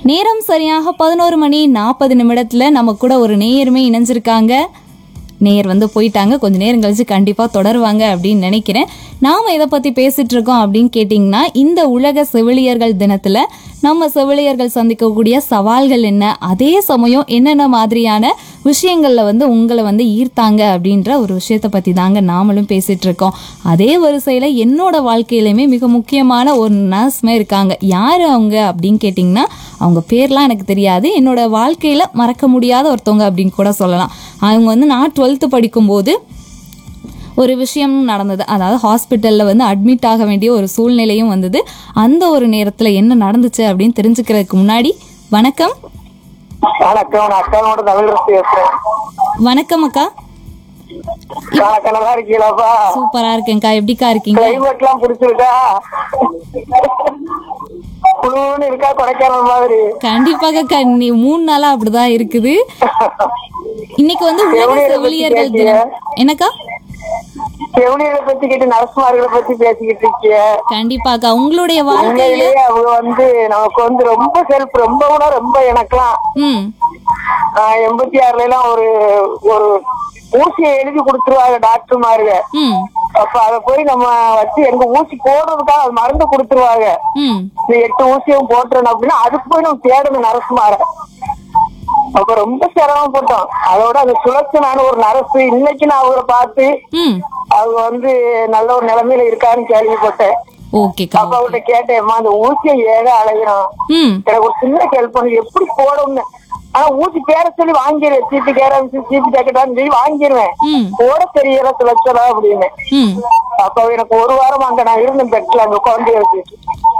நேரம் சரியாக பதினோரு மணி நாற்பது நிமிடத்துல நம்ம கூட ஒரு நேயருமே இணைஞ்சிருக்காங்க நேயர் வந்து போயிட்டாங்க கொஞ்ச நேரம் கழிச்சு கண்டிப்பா தொடருவாங்க அப்படின்னு நினைக்கிறேன் நாம எதை பத்தி பேசிட்டு இருக்கோம் அப்படின்னு கேட்டிங்கன்னா இந்த உலக செவிலியர்கள் தினத்துல நம்ம செவிலியர்கள் சந்திக்கக்கூடிய சவால்கள் என்ன அதே சமயம் என்னென்ன மாதிரியான விஷயங்கள்ல வந்து உங்களை வந்து ஈர்த்தாங்க அப்படின்ற ஒரு விஷயத்த பத்தி தாங்க நாமளும் பேசிட்டு இருக்கோம் அதே வரிசையில என்னோட வாழ்க்கையிலுமே மிக முக்கியமான ஒரு நர்ஸ்மே இருக்காங்க யாரு அவங்க அப்படின்னு கேட்டிங்கன்னா அவங்க பேர்லாம் எனக்கு தெரியாது என்னோட வாழ்க்கையில மறக்க முடியாத ஒருத்தவங்க அப்படின்னு கூட சொல்லலாம் அவங்க வந்து நான் டுவெல்த்து படிக்கும்போது ஒரு விஷயம் நடந்தது அதாவது ஹாஸ்பிட்டலில் வந்து அட்மிட் ஆக வேண்டிய ஒரு சூழ்நிலையும் வந்தது அந்த ஒரு நேரத்தில் என்ன நடந்துச்சு அப்படின்னு தெரிஞ்சுக்கிறதுக்கு முன்னாடி வணக்கம் வணக்கம் நான் அக்காவோட தமிழரசு பேசுறேன் வணக்கம் அக்கா வணக்கம் நல்லா இருக்கீங்களாப்பா சூப்பரா இருக்கேன்க்கா எப்படிக்கா இருக்கீங்க கிளைமேட் எல்லாம் பிடிச்சிருக்கா குழுன்னு இருக்கா கொடைக்கானல் மாதிரி கண்டிப்பாக அக்கா நீ மூணு நாளா அப்படிதான் இருக்குது இன்னைக்கு வந்து உலக செவிலியர்கள் தினம் என்னக்கா செவிலியரை பத்தி கேட்டு நரசுமார்களை பத்தி பேசிக்கிட்டு இருக்கீங்க கண்டிப்பாக்கா உங்களுடைய வாழ்க்கையில உண்மையிலேயே அவங்க வந்து நமக்கு வந்து ரொம்ப ஹெல்ப் ரொம்ப கூட ரொம்ப எனக்கெல்லாம் ம் ஆஹ் எண்பத்தி ஆறுல எல்லாம் ஒரு ஒரு ஊசியை எழுதி கொடுத்துருவாங்க டாக்டர் மாருங்க ம் அப்ப அத போய் நம்ம வச்சு எங்க ஊசி போடுறதுக்காக அது மருந்து கொடுத்துருவாங்க ம் இந்த எட்டு ஊசியும் போட்டுறணும் அப்படின்னா அதுக்கு போய் நம்ம தேடணும் நரசுமார அப்ப ரொம்ப சிரமப்பட்டோம் அதோட அந்த சுலட்சனான ஒரு நரசு இன்னைக்கு நான் அவரை பார்த்து ம் அவங்க வந்து நல்ல ஒரு நிலைமையில இருக்கான்னு கேள்விப்பட்டேன் ஓகேக்கா அப்ப அவர்கிட்ட கேட்டேன்மா அந்த ஊசியை ஏழை அலையிறோம் ம் எனக்கு ஒரு சின்ன ஹெல்ப் பண்ணு எப்படி போடும்னு ஆனா ஊசி பேர சொல்லி வாங்கிடுவேன் சீட்டு கேரம்பிச்சு சீட்டு ஜாக்கெட்டான்னு சொல்லி வாங்கிடுவேன் ம் போட தெரியல சுலட்சணா அப்படின்னு ம் அப்ப எனக்கு ஒரு வாரம் அங்க நான் இருந்தேன் பெட்ல அங்க குழந்தைய வச்சுட்டு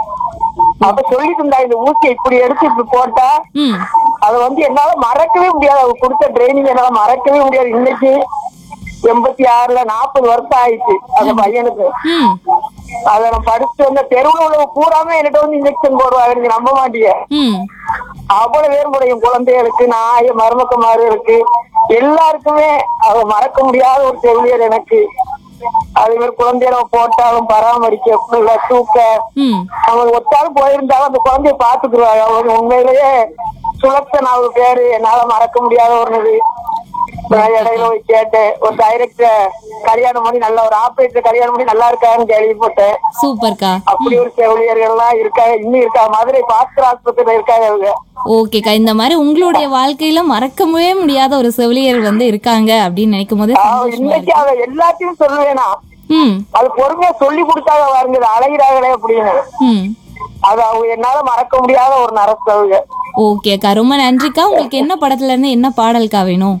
அப்ப சொல்லிட்டு இருந்தா இந்த ஊசியை இப்படி எடுத்து இப்படி போட்டா ம் அதை வந்து என்னால மறக்கவே முடியாது அவங்க கொடுத்த ட்ரைனிங் என்னால மறக்கவே முடியாது இன்னைக்கு எண்பத்தி ஆறுல நாற்பது வருஷம் ஆயிடுச்சு அந்த பையனுக்கு ம் அதை நான் படிச்சுட்டு வந்த தெருவுல உள்ள பூராமே என்கிட்ட வந்து இன்ஜெக்ஷன் போடுவாங்க நீங்க நம்ப மாட்டீங்க ம் அவ்வளவு பேர் என் குழந்தைகளுக்கு நான் என் மருமக்கமாருக்கு எல்லாருக்குமே அதை மறக்க முடியாத ஒரு செவிலியர் எனக்கு அதே மாதிரி குழந்தைய நம்ம போட்டாலும் பராமரிக்க பிள்ளை தூக்க ம் அவங்க ஒத்தாலும் போயிருந்தாலும் அந்த குழந்தைய பாத்துக்குருவாங்க அவங்க உண்மையிலேயே சுலக்ஷன் அவங்க பேரு என்னால மறக்க முடியாத ஒரு இது நான் இடையில போய் கேட்டேன் ஒரு டைரக்டர் கல்யாணம் பண்ணி நல்ல ஒரு ஆபரேட்டர் கல்யாணம் பண்ணி நல்லா இருக்கான்னு கேள்விப்பட்டேன் சூப்பர்க்கா அப்படி ஒரு செவிலியர்கள் எல்லாம் இருக்காங்க இன்னும் இருக்கா மதுரை பாஸ்கர் ஆஸ்பத்திரியில இருக்காங்க அவங்க ஓகேக்கா இந்த மாதிரி உங்களுடைய வாழ்க்கையில மறக்கவே முடியாத ஒரு செவிலியர் வந்து இருக்காங்க அப்படின்னு நினைக்கும் போது அவ இன்னைக்கு அவ எல்லாத்தையும் சொல்லுவேனா ம் அது பொறுமையா சொல்லி கொடுத்தாங்க பாருங்க அலைகிறாங்களே அப்படின்னு ம் அது அவங்க என்னால மறக்க முடியாத ஒரு நரசு அவங்க ஓகேக்கா ரொம்ப நன்றிக்கா உங்களுக்கு என்ன படத்துல இருந்து என்ன பாடல்க்கா வேணும்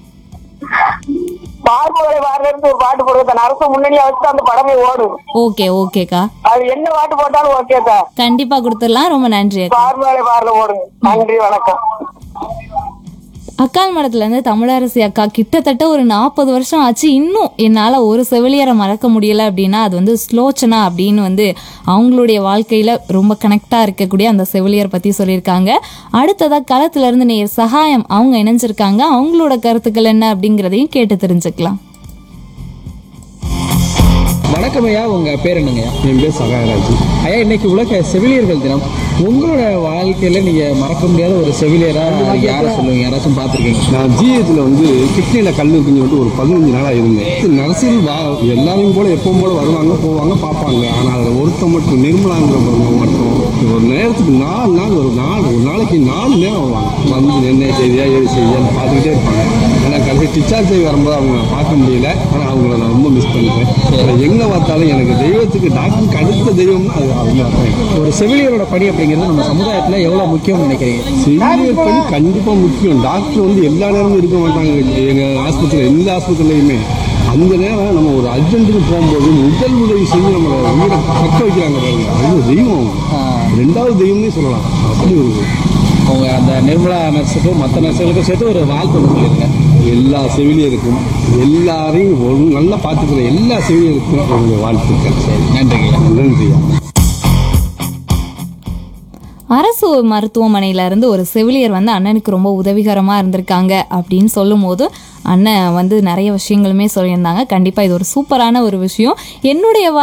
பார்முறை வாரில இருந்து ஒரு பாட்டு போடுறது நரச முன்னணியா வச்சு அந்த படமே ஓடும் ஓகே ஓகேக்கா அது என்ன பாட்டு போட்டாலும் ஓகேக்கா கண்டிப்பா கொடுத்துடலாம் ரொம்ப நன்றி அக்கா பார்முறை வாரில ஓடுங்க நன்றி வணக்கம் அக்கால் மடத்துல இருந்து தமிழரசி அக்கா கிட்டத்தட்ட ஒரு நாற்பது வருஷம் ஆச்சு இன்னும் என்னால ஒரு செவிலியரை மறக்க முடியல அப்படின்னா அது வந்து ஸ்லோச்சனா அப்படின்னு வந்து அவங்களுடைய வாழ்க்கையில ரொம்ப கனெக்டா இருக்கக்கூடிய அந்த செவிலியர் பத்தி சொல்லியிருக்காங்க அடுத்ததா களத்துல இருந்து நேர் சகாயம் அவங்க இணைஞ்சிருக்காங்க அவங்களோட கருத்துக்கள் என்ன அப்படிங்கறதையும் கேட்டு தெரிஞ்சுக்கலாம் வணக்கம் ஐயா உங்க பேர் என்னங்கய்யா என் பேர் சகாயராஜ் ஐயா இன்னைக்கு உலக செவிலியர்கள் தினம் உங்களோட வாழ்க்கையில நீங்க மறக்க முடியாத ஒரு செவிலியரா யாரை சொல்லுவீங்க யாராச்சும் பார்த்துருக்கீங்க நான் ஜிஹெச்ல வந்து கிட்னியில் கல் இருக்குன்னு சொல்லிட்டு ஒரு பதினஞ்சு நாளாக இருந்தேன் நர்சுகள் வா எல்லாரையும் போல எப்பவும் போல வருவாங்க போவாங்க பார்ப்பாங்க ஆனால் அதில் ஒருத்தன் மட்டும் நிர்மலாங்கிறவங்க மட்டும் ஒரு நேரத்துக்கு நாலு நாள் ஒரு நாள் ஒரு நாளைக்கு நாலு நேரம் வருவாங்க வந்து என்ன செய்தியா ஏது செய்தியான்னு பார்த்துக்கிட்டே இருப்பாங்க ஏன்னா கடைசி டிச்சார்ஜ் வரும்போது அவங்க நான் பார்க்க முடியல ஆனால் அவங்கள நான் ரொம்ப மிஸ் பண்ணிட்டேன் எங்கே பார்த்தாலும் எனக்கு தெய்வத்துக்கு டாக்டருக்கு அடுத்த தெய்வம்னா அது அவங்க தான் ஒரு செவிலியரோட பணி அப்படிங்கிறது நம்ம சமுதாயத்துல எவ்வளவு முக்கியம்னு நினைக்கிறீங்க செவிலியர் பணி கண்டிப்பா முக்கியம் டாக்டர் வந்து எல்லா நேரமும் இருக்க மாட்டாங்க எங்க ஆஸ்பத்திரியில் எந்த ஆஸ்பத்திரிலையுமே அந்த நேரம் நம்ம ஒரு அர்ஜென்ட்டுக்கு போகும்போது முதல் உதவி செஞ்சு நம்மளை உயிரை பக்க வைக்கிறாங்க பாருங்க அது ஒரு தெய்வம் ரெண்டாவது தெய்வம்னே சொல்லலாம் அப்படி ஒரு உங்க அந்த நிர்மலா நர்ஸுக்கும் மற்ற நர்ஸுகளுக்கும் சேர்த்து ஒரு வாழ்த்து ஒன்று சொல்லிருங்க எல்லா செவிலியருக்கும் எல்லாரையும் ஒரு நல்லா பார்த்துக்கிற எல்லா செவிலியருக்கும் உங்க வாழ்த்துக்கள் சரி நன்றிங்க நன்றியா அரசு மருத்துவமனையில இருந்து ஒரு செவிலியர் வந்து அண்ணனுக்கு ரொம்ப உதவிகரமா இருந்திருக்காங்க அப்படின்னு சொல்லும் போது அண்ணன் வந்து நிறைய விஷயங்களுமே சொல்லியிருந்தாங்க கண்டிப்பா இது ஒரு சூப்பரான ஒரு விஷயம் என்னுடைய